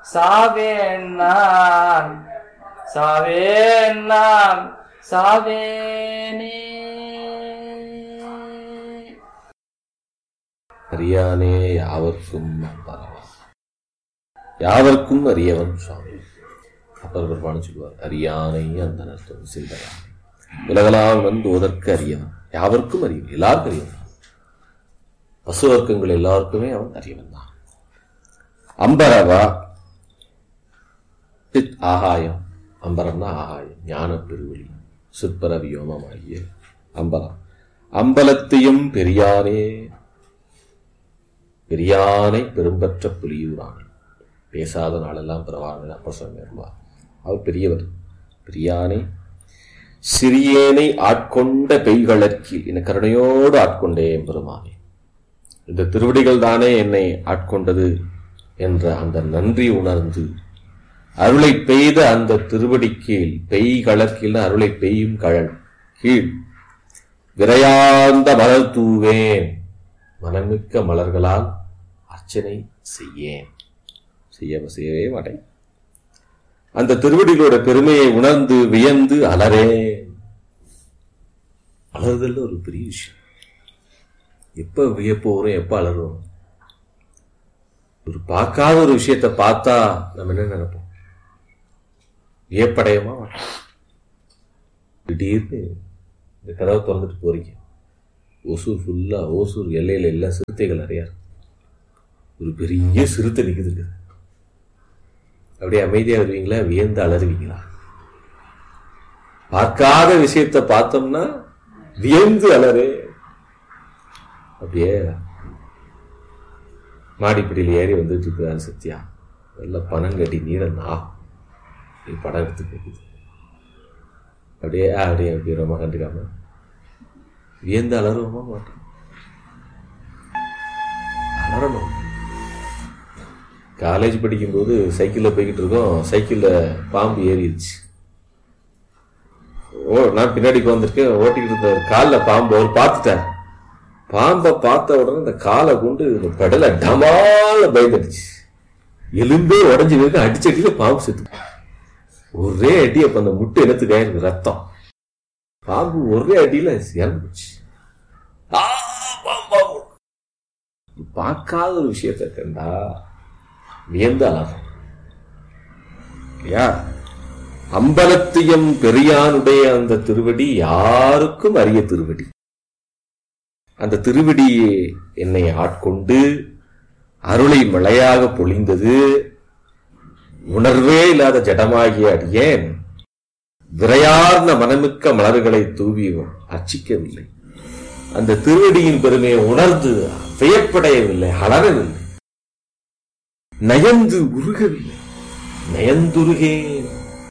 சாவேன் நான் சாவேன் நான் சாவேனே அறியானே யாவர்க்கும் அம்பரவன் யாவர்க்கும் அறியவன் சுவாமி அப்பர் பெருமானு சொல்லுவார் அறியானை அந்த அர்த்தம் செய்தவன் உலகலாம் வந்து ஓதற்கு அறியவன் யாவர்க்கும் அறியவன் எல்லாருக்கும் அறியவன் பசு வர்க்கங்கள் எல்லாருக்குமே அவன் அறியவன் தான் அம்பரவா சித் ஆகாயம் அம்பரம்னா ஆகாயம் ஞான பெருவெளி சிற்பர வியோமமாகிய அம்பலம் அம்பலத்தையும் பெரியானே பெரியானை பெரும்பற்ற புலியூரானே பேசாத நாளெல்லாம் பிறவானே அப்ப சொல்லுவார் அவர் பெரியவர் பெரியானை சிறியேனை ஆட்கொண்ட பெய்களற்கில் என கருணையோடு ஆட்கொண்டேன் பெருமானே இந்த திருவடிகள் தானே என்னை ஆட்கொண்டது என்ற அந்த நன்றி உணர்ந்து அருளை பெய்த அந்த திருவடி கீழ் பெய் கலர்கீழ் அருளை பெய்யும் கழல் கீழ் விரையார்ந்த மலர் தூவேன் மனமிக்க மலர்களால் அர்ச்சனை செய்யேன் செய்ய செய்யவே மாட்டேன் அந்த திருவடிகளோட பெருமையை உணர்ந்து வியந்து அலறேன் அலறுதல் ஒரு பெரிய விஷயம் எப்ப வியப்பு வரும் எப்ப அலறுவோம் ஒரு பார்க்காத ஒரு விஷயத்தை பார்த்தா நம்ம என்ன நினைப்போம் வியப்படையமா மாட்டோம் திடீர்னு இந்த கதவை திறந்துட்டு போறீங்க ஓசூர் ஃபுல்லா ஓசூர் எல்லையில எல்லாம் சிறுத்தைகள் நிறையா இருக்கு. ஒரு பெரிய சிறுத்தை நிக்குதுங்க அப்படியே அமைதியா வருவீங்களா வியந்து அலறுவீங்களா பார்க்காத விஷயத்தை பார்த்தோம்னா வியந்து அலறு அப்படியே மாடிப்படியில் ஏறி வந்துட்டு இருக்கிறாரு சத்யா நல்ல பணம் கட்டி நீரன் ஆ நீ படம் எடுத்து கேட்குது அப்படியே ஆ, அப்படியே அப்படியே ரொம்ப கண்டுக்காம வியந்து அலறுவோமா மாட்டோம் அலறணும் காலேஜ் படிக்கும்போது சைக்கிளில் போய்கிட்டு இருக்கோம் சைக்கிளில் பாம்பு ஏறிடுச்சு ஓ நான் பின்னாடி வந்திருக்கேன் ஓட்டிக்கிட்டு இருந்த காலில் பாம்பு அவர் பார்த்துட்டார் பாம்பை பார்த்த உடனே இந்த காலை கொண்டு இந்த பெடலை டமால பயந்துடுச்சு எலும்பே உடஞ்சி போயிருக்கு அடிச்சடியில பாம்பு செத்து ஒரே அடி அப்ப அந்த முட்டை இனத்துக்கு எனக்கு ரத்தம் பாம்பு ஒரே அடியில இறந்து போச்சு ஆ, பாம்பு, பாம்பு. பார்க்காத ஒரு விஷயத்தை கண்டா வியந்து அழகும் இல்லையா அம்பலத்தியம் பெரியானுடைய அந்த திருவடி யாருக்கும் அரிய திருவடி அந்த திருவடியே என்னை ஆட்கொண்டு அருளை மழையாக பொழிந்தது உணர்வே இல்லாத ஜடமாகிய அடியேன் விரையார்ந்த மனமிக்க மலர்களை தூவி அர்ச்சிக்கவில்லை அந்த திருவடியின் பெருமையை உணர்ந்து வியப்படையவில்லை அலறவில்லை நயந்து உருகவில்லை நயந்துருகேன்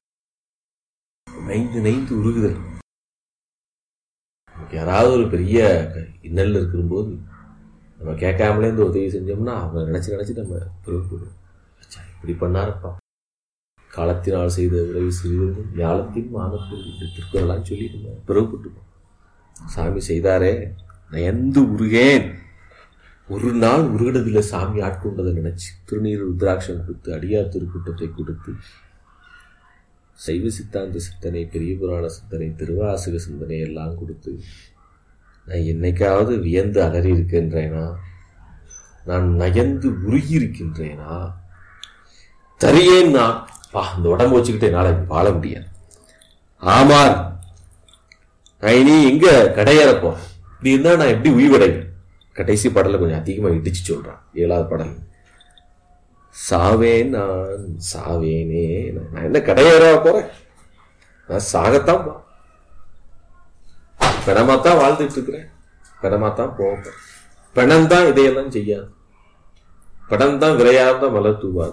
நைந்து நைந்து உருகுதல் நமக்கு யாராவது ஒரு பெரிய இன்னல் இருக்கும்போது நம்ம கேட்காமலே இந்த உதவி செஞ்சோம்னா அவங்க நினைச்சு நினைச்சு நம்ம பிறகு இப்படி பண்ணாரப்பா காலத்தினால் செய்த உதவி சிறிது ஞாலத்தின் மானத்தில் திருக்குறளான்னு சொல்லி நம்ம பிறகுப்பட்டுப்போம் சாமி செய்தாரே நயந்து உருகேன் ஒரு நாள் உருகினதில்லை சாமி ஆட்கொண்டதை நினைச்சு திருநீர் ருத்ராட்சம் கொடுத்து அடியார் திருக்கூட்டத்தை கொடுத்து சைவ சித்தாந்த சிந்தனை பெரிய புராண சிந்தனை திருவாசக சிந்தனை எல்லாம் கொடுத்து நான் என்னைக்காவது வியந்து அலறி இருக்கின்றேனா நான் நயந்து உருகி இருக்கின்றேனா தரியேன் நான் பா இந்த உடம்பு வச்சுக்கிட்டு என்னால் வாழ முடியாது ஆமார் நான் இனி எங்க கடையேற போறேன் இப்படி இருந்தா நான் எப்படி உயிர்வடைவேன் கடைசி பாடல கொஞ்சம் அதிகமா இடிச்சு சொல்றான் ஏழாவது பாடல் சாவேன் நான் சாவேனே நான் என்ன கடையேற போறேன் நான் சாகத்தான் போ பிணமாத்தான் வாழ்ந்துட்டு இருக்கிறேன் பிணமாத்தான் போக பிணம் தான் இதையெல்லாம் செய்யாது பிணம் தான் விரையார்ந்த மலர் தூவாது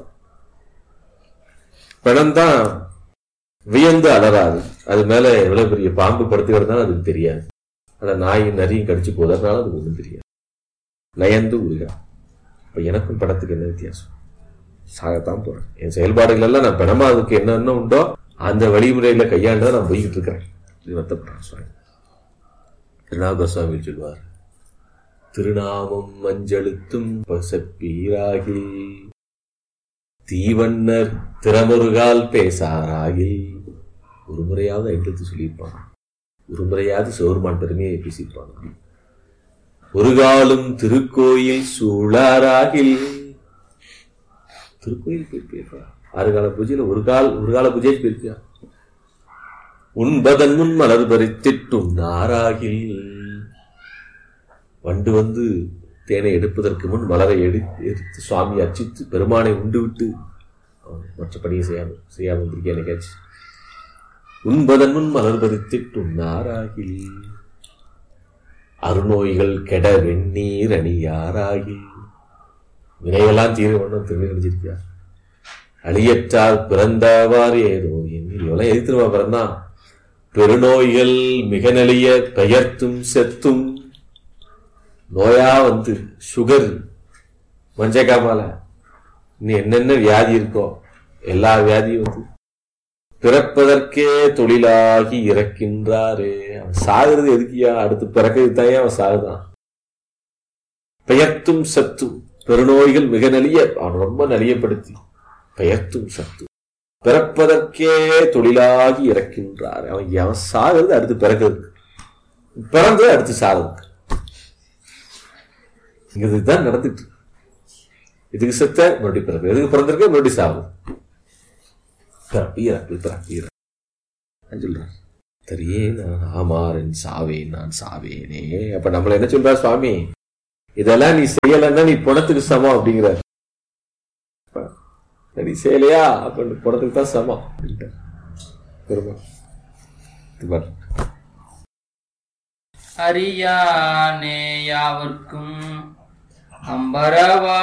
பிணம் தான் வியந்து அலறாது அது மேல எவ்வளவு பெரிய பாம்பு படுத்தி வருதாலும் அதுக்கு தெரியாது ஆனா நாயும் நரியும் கடிச்சு போதறதுனால அதுக்கு ஒன்றும் தெரியாது நயந்து உருகா இப்ப எனக்கும் படத்துக்கு என்ன வித்தியாசம் சாகத்தான் போறேன் என் செயல்பாடுகள் எல்லாம் நான் பிணமா அதுக்கு என்னென்ன உண்டோ அந்த வழிமுறையில கையாண்டு தான் நான் போய்கிட்டு இருக்கிறேன் இது வருத்தப்படுறேன் சுவாமி திருநாக சுவாமி சொல்வார் திருநாமம் மஞ்சளுத்தும் பசப்பீராகி தீவண்ணர் திறமொருகால் பேசாராயில் ஒரு முறையாவது ஐந்தெழுத்து சொல்லியிருப்பான் ஒரு முறையாவது சோர்மான் பெருமையை பேசியிருப்பான் ஒரு காலும் திருக்கோயில் சூழாராகில் திருக்கோயில் போயிருப்பா ஆறு கால பூஜையில ஒரு கால் ஒரு கால பூஜை போயிருப்பியா உண்பதன் முன் மலர் பறித்திட்டும் நாராகில் வண்டு வந்து தேனை எடுப்பதற்கு முன் மலரை எடு எடுத்து சுவாமி அர்ச்சித்து பெருமானை உண்டு விட்டு அவன் மற்ற பணியை செய்யாமல் செய்யாமல் வந்திருக்கேன் என்னைக்காச்சு உண்பதன் முன் மலர் பறித்திட்டும் நாராகில் அருநோய்கள் கெட வெந்நீர் அணியாராகில் வினையெல்லாம் தீர ஒன்றும் திரும்பி நினைச்சிருக்கியா அழியற்றால் பிறந்தவாறு ஏதோ எண்ணில் எவ்வளவு எதிர்த்துருவா பிறந்தான் பெருநோய்கள் மிக நெளிய பெயர்த்தும் செத்தும் நோயா வந்து சுகர் மஞ்சக்காமால இன்னும் என்னென்ன வியாதி இருக்கோ எல்லா வியாதியும் வந்து பிறப்பதற்கே தொழிலாகி இறக்கின்றாரே அவன் சாகுறது எதுக்கியா அடுத்து பிறக்கிறது தான் அவன் சாகுதான் பெயர்த்தும் சத்தும் பெருநோய்கள் மிக நலிய அவன் ரொம்ப நலியப்படுத்தி பெயர்த்தும் சத்தும் பிறப்பதற்கே தொழிலாகி இறக்கின்றார் அவன் அவன் சாகிறது அடுத்து பிறக்கிறதுக்கு பிறந்தது அடுத்து சாகிறதுக்கு இங்க இதுதான் நடந்துட்டு இருக்கு. இதுக்கு செத்த மறுபடியும் பிறப்பு எதுக்கு பிறந்திருக்க மறுபடியும் சாவு பிறப்பு இறப்பு பிறப்பு இறப்பு நான் சொல்றேன் தெரியே நான் ஆமாறன் சாவேன் நான் சாவேனே அப்ப நம்மள என்ன சொல்றா சுவாமி இதெல்லாம் நீ செய்யலைன்னா நீ பணத்துக்கு சமம் அப்படிங்கிற நீ செய்யலையா அப்ப நீ பணத்துக்கு தான் சமம் அப்படின்ட்டார். பெருமாள். இது பாரு. அறியானே யாவர்க்கும் அம்பரவா